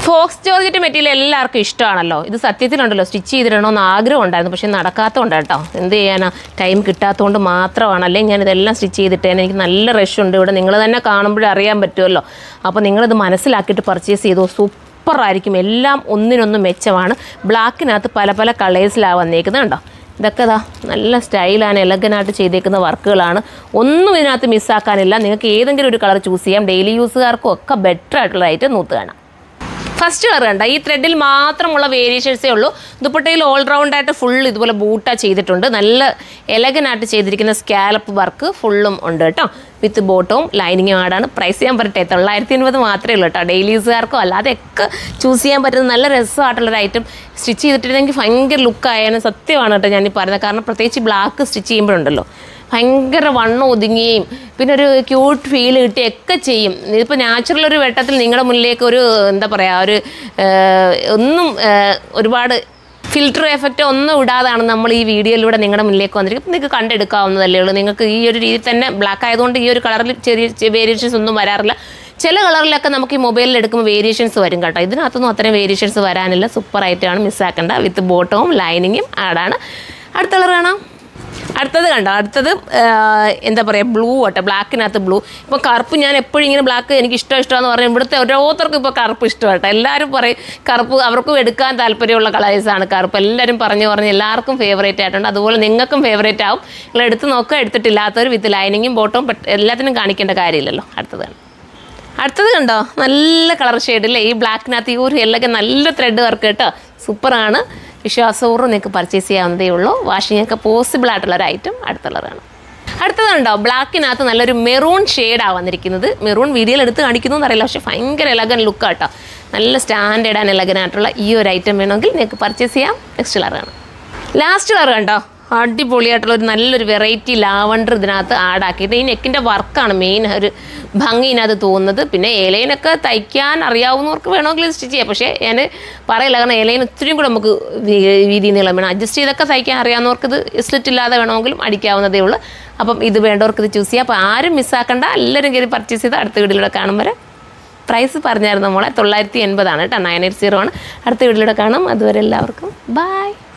Fox georgette material എല്ലാവർക്കും ഇഷ്ടമാണല്ലോ ഇത് സത്യത്തിലുണ്ടല്ലോ stitch ചെയ്തിടണമെന്ന് ആഗ്രഹം ഉണ്ടായിരുന്നു പക്ഷെ നടക്കാത്തതുകൊണ്ട് കേട്ടോ എന്ത് ചെയ്യാനാ ടൈം കിട്ടാത്തതുകൊണ്ട് മാത്രമാണ് അല്ലെങ്കിൽ ഞാൻ ഇതെല്ലാം സ്റ്റിച്ച് ചെയ്തിട്ടേനെ എനിക്ക് നല്ല റഷ് ഉണ്ട് ഇവിടെ നിങ്ങൾ തന്നെ കാണുമ്പോഴേ അറിയാൻ പറ്റുമല്ലോ അപ്പോൾ നിങ്ങളിത് മനസ്സിലാക്കിയിട്ട് പർച്ചേസ് ചെയ്തു സൂപ്പറായിരിക്കും എല്ലാം ഒന്നിനൊന്ന് മെച്ചമാണ് ബ്ലാക്കിനകത്ത് പല പല കളേഴ്സിലാണ് വന്നേക്കുന്നത് കണ്ടോ ഇതൊക്കെ ഇതാ നല്ല സ്റ്റൈലാണ് എലഗനായിട്ട് ചെയ്തേക്കുന്ന വർക്കുകളാണ് ഒന്നും ഇതിനകത്ത് മിസ്സാക്കാനില്ല നിങ്ങൾക്ക് ഏതെങ്കിലും ഒരു കളർ ചൂസ് ചെയ്യാം ഡെയിലി യൂസുകാർക്കും ഒക്കെ ബെറ്റർ ആയിട്ടുള്ളതായിട്ട് നൂത്ത് കാണാം ഫസ്റ്റ് കളർ കണ്ട ഈ ത്രെഡിൽ മാത്രമുള്ള വേരിയേഷൻസേ ഉള്ളൂ ദുപ്പട്ടയിൽ ഓൾറൗണ്ട് ആയിട്ട് ഫുൾ ഇതുപോലെ ബൂട്ട ചെയ്തിട്ടുണ്ട് നല്ല എലഗനായിട്ട് ചെയ്തിരിക്കുന്ന സ്കാലപ്പ് വർക്ക് ഫുള്ളും ഉണ്ട് കേട്ടോ വിത്ത് ബോട്ടവും ലൈനിങ്ങും ആടാണ് പ്രൈസ് ചെയ്യാൻ പറ്റട്ടെ തൊള്ളായിരത്തി അൻപത് മാത്രമേ ഉള്ളൂ കേട്ടോ ഡെയിലി യൂസുകാർക്കോ അല്ലാതെ ഒക്കെ ചൂസ് ചെയ്യാൻ പറ്റുന്ന നല്ല രസമായിട്ടുള്ളൊരു ഐറ്റം സ്റ്റിച്ച് ചെയ്തിട്ടുണ്ടെങ്കിൽ ഭയങ്കര ലുക്കായാലും സത്യമാണ് കേട്ടോ ഞാൻ ഈ പറയുന്നത് കാരണം പ്രത്യേകിച്ച് ബ്ലാക്ക് സ്റ്റിച്ച് ചെയ്യുമ്പോഴുണ്ടല്ലോ ഭയങ്കര വണ്ണം ഒതുങ്ങുകയും പിന്നെ ഒരു ക്യൂട്ട് ഫീൽ കിട്ടുകയൊക്കെ ചെയ്യും ഇതിപ്പോൾ നാച്ചുറൽ ഒരു വെട്ടത്തിൽ നിങ്ങളുടെ മുന്നിലേക്ക് ഒരു എന്താ പറയുക ഒരു ഏഹ്, ഒന്നും ഏഹ്, ഒരുപാട് ഫിൽറ്റർ എഫക്റ്റ് ഒന്നും ഇടാതാണ് നമ്മൾ ഈ വീഡിയോയിലൂടെ നിങ്ങളുടെ മുന്നിലേക്ക് വന്നിരിക്കും നിങ്ങൾക്ക് കണ്ടെടുക്കാവുന്നതല്ലേ ഉള്ളൂ നിങ്ങൾക്ക് ഈ ഒരു രീതിയിൽ തന്നെ ബ്ലാക്ക് ആയതുകൊണ്ട് ഈ ഒരു കളറിൽ ചെറിയ വേരിയേഷൻസ് ഒന്നും വരാറില്ല ചില കളറിലൊക്കെ നമുക്ക് ഈ മൊബൈലിൽ എടുക്കുമ്പോൾ വേരിയേഷൻസ് വരും കേട്ടോ ഇതിനകത്തൊന്നും അത്രയും വേരിയേഷൻസ് വരാനില്ല സൂപ്പറായിട്ടാണ് മിസ്സാക്കേണ്ട വിത്ത് ബോട്ടവും ലൈനിങ്ങും ആടാണ് അടുത്ത കളർ കാണാം അടുത്തത് കണ്ടോ അടുത്തത് ആ, എന്താ പറയുക ബ്ലൂ ആട്ടെ ബ്ലാക്കിനകത്ത് ബ്ലൂ ഇപ്പോൾ കറുപ്പ് ഞാൻ എപ്പോഴും ഇങ്ങനെ ബ്ലാക്ക് എനിക്ക് ഇഷ്ടം ഇഷ്ടമെന്ന് പറഞ്ഞാൽ ഇവിടുത്തെ ഓരോരുത്തർക്കും ഇപ്പോൾ കറുപ്പ് ഇഷ്ടമാട്ടെ എല്ലാവരും പറയും കറുപ്പ് അവർക്കും എടുക്കാൻ താല്പര്യമുള്ള കളേഴ്സാണ് കറുപ്പ് എല്ലാവരും പറഞ്ഞു പറഞ്ഞ് എല്ലാവർക്കും ഫേവറേറ്റ് ആയിട്ടുണ്ട് അതുപോലെ നിങ്ങൾക്കും ഫേവറേറ്റ് ആവും നിങ്ങൾ എടുത്ത് നോക്കുക എടുത്തിട്ടില്ലാത്തവർ വിത്ത് ലൈനിങ്ങും ബോട്ടവും എല്ലാത്തിനും കാണിക്കേണ്ട കാര്യമില്ലല്ലോ അടുത്തത് കാണാം അടുത്തത് കണ്ടോ നല്ല കളർ ഷെയ്ഡില്ലേ ഈ ബ്ലാക്കിനകത്ത് ഈ ഒരു എല്ലൊക്കെ നല്ല ത്രെഡ് വർക്ക് കേട്ടോ സൂപ്പറാണ് വിശ്വാസപൂർവ്വം നിങ്ങൾക്ക് പർച്ചേസ് ചെയ്യാവുന്നതേ ഉള്ളൂ വാഷിംഗ് ഒക്കെ പോസിബിൾ ആയിട്ടുള്ള ഒരു ഐറ്റം അടുത്തുള്ളതാണ് അടുത്തതുണ്ടോ ബ്ലാക്കിനകത്ത് നല്ലൊരു മെറൂൺ ഷെയ്ഡാണ് വന്നിരിക്കുന്നത് മെറൂൺ വീഡിയോയിൽ എടുത്ത് കാണിക്കുന്നു എന്നറിയില്ല പക്ഷേ ഭയങ്കര എലഗൻ ലുക്കാട്ടോ നല്ല സ്റ്റാൻഡേർഡ് ആൻഡ് എലഗൻ ആയിട്ടുള്ള ഈ ഒരു ഐറ്റം വേണമെങ്കിൽ നിങ്ങൾക്ക് പർച്ചേസ് ചെയ്യാം നെക്സ്റ്റ് കളറാണ് ലാസ്റ്റ് കളർ കണ്ടോ അടിപൊളിയായിട്ടുള്ള ഒരു നല്ലൊരു വെറൈറ്റി ലാവണ്ടർ ഇതിനകത്ത് ആഡാക്കിയിട്ട് ഈ നെക്കിൻ്റെ വർക്കാണ് മെയിൻ ഒരു ഭംഗി ഇതിനകത്ത് തോന്നുന്നത് പിന്നെ ഏലയിനൊക്കെ തയ്ക്കാൻ അറിയാവുന്നവർക്ക് വേണമെങ്കിൽ സ്റ്റിച്ച് ചെയ്യാം പക്ഷേ ഞാൻ പറയില്ല കാരണം ഏലയിന് ഒത്തിരിയും കൂടെ നമുക്ക് വീ- വീതി നീളം വേണം അഡ്ജസ്റ്റ് ചെയ്തൊക്കെ തയ്ക്കാൻ അറിയാവുന്നവർക്ക് ഇത് സ്ലിറ്റ് ഇല്ലാതെ വേണമെങ്കിലും അടിക്കാവുന്നതേ ഉള്ളൂ അപ്പം ഇത് വേണ്ടവർക്ക് ഇത് ചൂസ് ചെയ്യാം അപ്പോൾ ആരും മിസ്സാക്കണ്ട എല്ലാവരും കയറി പർച്ചേസ് ചെയ്ത് അടുത്ത വീഡിയോയിലൂടെ കാണും വരെ പ്രൈസ് പറഞ്ഞായിരുന്നു നമ്മളെ തൊള്ളായിരത്തി എൺപതാണ് കേട്ടോ നയൻ എയ്റ്റ് സീറോ ആണ് അടുത്ത വീഡിയോയിലൂടെ കാണാം അതുവരെ എല്ലാവർക്കും ബൈ